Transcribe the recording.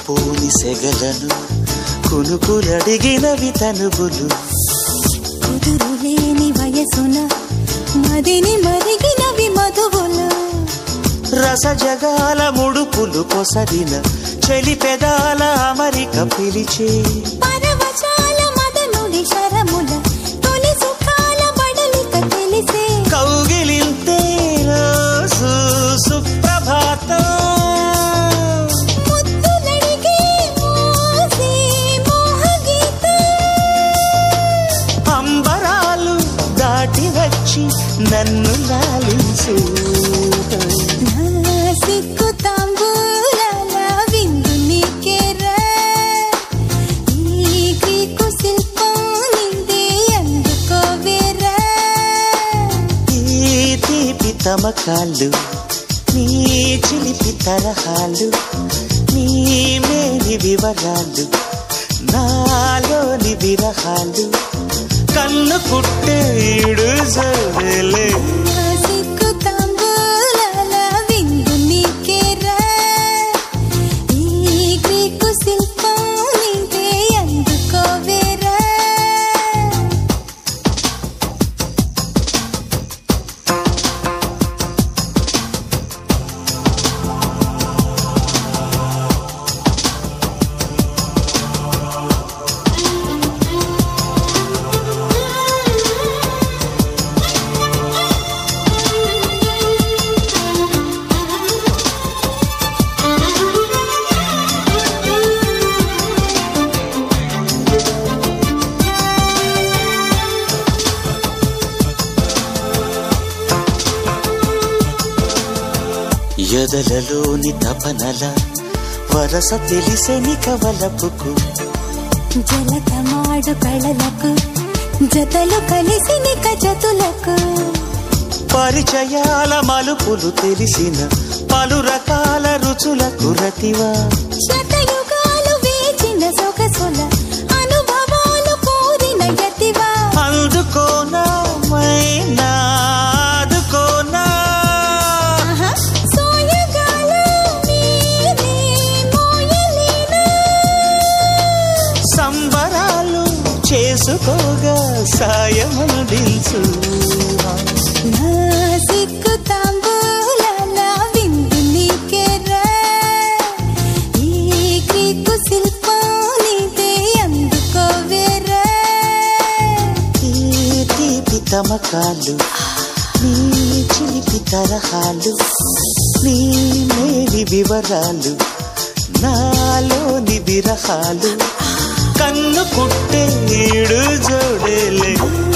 లేనిపోని సెగలను కునుకులడిగినవి తనుగులు కుదురు లేని వయసున మదిని మరిగినవి మధువులు రసజగాల ముడుపులు కొసరిన చెలి పెదాల అమరిక పిలిచే పరవశాల మదనుడి శరముల తొలి సుఖాల బడలిక తెలిసే కౌగిలింతే రోజు సుప్రభాతం ముద్దులడిగే మోసే మోహగీతం అంబరాలు దాటి వచ్చి నన్ను లాలించు నా సిగ్గు తాంబూలాల విందు నీకేరా ఈ గ్రీకు శిల్పం నిందే అందుకోవేరా ఈ తీపి తమకాలు నీ చిలిపి తరహాలు నీ మేలి వివరాలు నాలోని విరహాలు కన్ను కుట్టేడు జోలే నా సిగ్గు తాంబూలాల విందు నీకేరా ఈ గ్రీకు శిల్పం నిందే అందుకోవేరా ఎదలలోని తపనల వరస తెలిసెని కవలపుకు జలకమాడు కళలకు జతలు కలిసి నిక జతులకు పరిచయాల మలుపులు తెలిసిన పలు రకాల రుచులకు రతివా శతయుగాలు వేచిన సొగసుల అనుభవాలు కోరిన యతివా అందుకోనా మైనా ఆదుకోనా ఆహా, సోయగాలు నీనే మోయలేనా సంబరాలు చేసుకోగా సాయమందించు నా సిగ్గు తాంబూలాల విందు నీకేరా ఈ గ్రీకు శిల్పం నీదే అందుకోవేరా ఈ తీపి తమకాలు నీ చిలిపి తరహాలు నీ మేలి వివరాలు నాలోని విరహాలు కన్ను కుట్టే ఈడు జోడేలే